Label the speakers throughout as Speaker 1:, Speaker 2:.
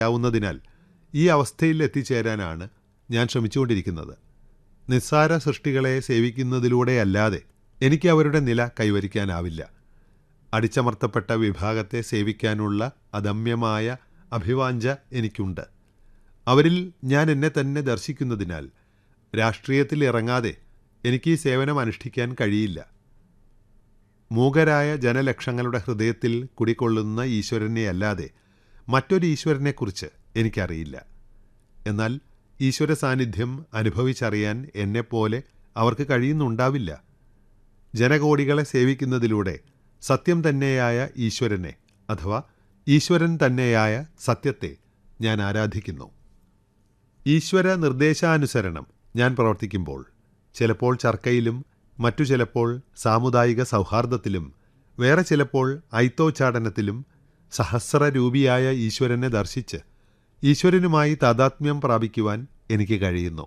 Speaker 1: ആവുന്നതിനാൽ ഈ അവസ്ഥയിൽ എത്തിച്ചേരാനാണ് ഞാൻ ശ്രമിച്ചുകൊണ്ടിരിക്കുന്നത് നിസ്സാര സൃഷ്ടികളെ സേവിക്കുന്നതിലൂടെയല്ലാതെ എനിക്ക് അവരുടെ നില കൈവരിക്കാനാവില്ല അടിച്ചമർത്തപ്പെട്ട വിഭാഗത്തെ സേവിക്കാനുള്ള അദമ്യമായ അഭിവാഞ്ച എനിക്കുണ്ട് അവരിൽ ഞാൻ എന്നെ തന്നെ ദർശിക്കുന്നതിനാൽ രാഷ്ട്രീയത്തിൽ ഇറങ്ങാതെ എനിക്ക് ഈ സേവനം അനുഷ്ഠിക്കാൻ കഴിയില്ല മൂകരായ ജനലക്ഷങ്ങളുടെ ഹൃദയത്തിൽ കുടികൊള്ളുന്ന ഈശ്വരനെ അല്ലാതെ മറ്റൊരു ഈശ്വരനെക്കുറിച്ച് എനിക്കറിയില്ല എന്നാൽ ഈശ്വര സാന്നിധ്യം അനുഭവിച്ചറിയാൻ എന്നെപ്പോലെ അവർക്ക് കഴിയുന്നുണ്ടാവില്ല ജനകോടികളെ സേവിക്കുന്നതിലൂടെ സത്യം തന്നെയായ ഈശ്വരനെ അഥവാ ഈശ്വരൻ തന്നെയായ സത്യത്തെ ഞാൻ ആരാധിക്കുന്നു ഈശ്വര നിർദ്ദേശാനുസരണം ഞാൻ പ്രവർത്തിക്കുമ്പോൾ ചിലപ്പോൾ ചർക്കയിലും മറ്റു ചിലപ്പോൾ സാമുദായിക സൗഹാർദ്ദത്തിലും വേറെ ചിലപ്പോൾ ഐത്തോച്ചാടനത്തിലും സഹസ്രരൂപിയായ ഈശ്വരനെ ദർശിച്ച് ഈശ്വരനുമായി താതാത്മ്യം പ്രാപിക്കുവാൻ എനിക്ക് കഴിയുന്നു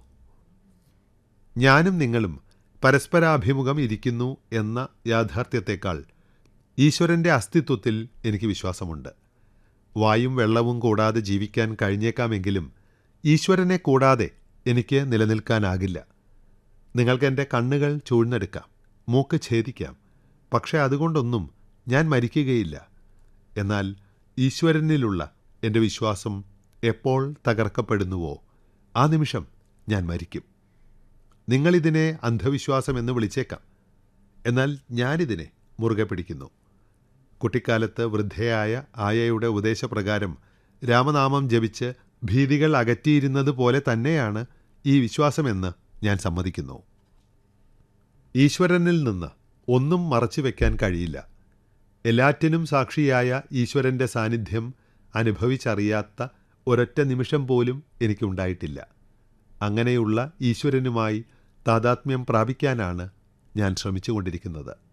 Speaker 1: ഞാനും നിങ്ങളും പരസ്പരാഭിമുഖം ഇരിക്കുന്നു എന്ന യാഥാർത്ഥ്യത്തെക്കാൾ ഈശ്വരൻ്റെ അസ്തിത്വത്തിൽ എനിക്ക് വിശ്വാസമുണ്ട് വായും വെള്ളവും കൂടാതെ ജീവിക്കാൻ കഴിഞ്ഞേക്കാമെങ്കിലും ഈശ്വരനെ കൂടാതെ എനിക്ക് നിലനിൽക്കാനാകില്ല നിങ്ങൾക്ക് എൻ്റെ കണ്ണുകൾ ചൂഴ്ന്നെടുക്കാം മൂക്ക് ഛേദിക്കാം പക്ഷേ അതുകൊണ്ടൊന്നും ഞാൻ മരിക്കുകയില്ല എന്നാൽ ഈശ്വരനിലുള്ള എൻ്റെ വിശ്വാസം എപ്പോൾ തകർക്കപ്പെടുന്നുവോ ആ നിമിഷം ഞാൻ മരിക്കും നിങ്ങളിതിനെ അന്ധവിശ്വാസം എന്ന് വിളിച്ചേക്കാം എന്നാൽ ഞാനിതിനെ മുറുകെ പിടിക്കുന്നു കുട്ടിക്കാലത്ത് വൃദ്ധയായ ആയയുടെ ഉപദേശപ്രകാരം രാമനാമം ജപിച്ച് ഭീതികൾ അകറ്റിയിരുന്നത് പോലെ തന്നെയാണ് ഈ വിശ്വാസമെന്ന് ഞാൻ സമ്മതിക്കുന്നു ഈശ്വരനിൽ നിന്ന് ഒന്നും മറച്ചു വയ്ക്കാൻ കഴിയില്ല എല്ലാറ്റിനും സാക്ഷിയായ ഈശ്വരൻ്റെ സാന്നിധ്യം അനുഭവിച്ചറിയാത്ത ഒരൊറ്റ നിമിഷം പോലും എനിക്കുണ്ടായിട്ടില്ല അങ്ങനെയുള്ള ഈശ്വരനുമായി താതാത്മ്യം പ്രാപിക്കാനാണ് ഞാൻ ശ്രമിച്ചുകൊണ്ടിരിക്കുന്നത്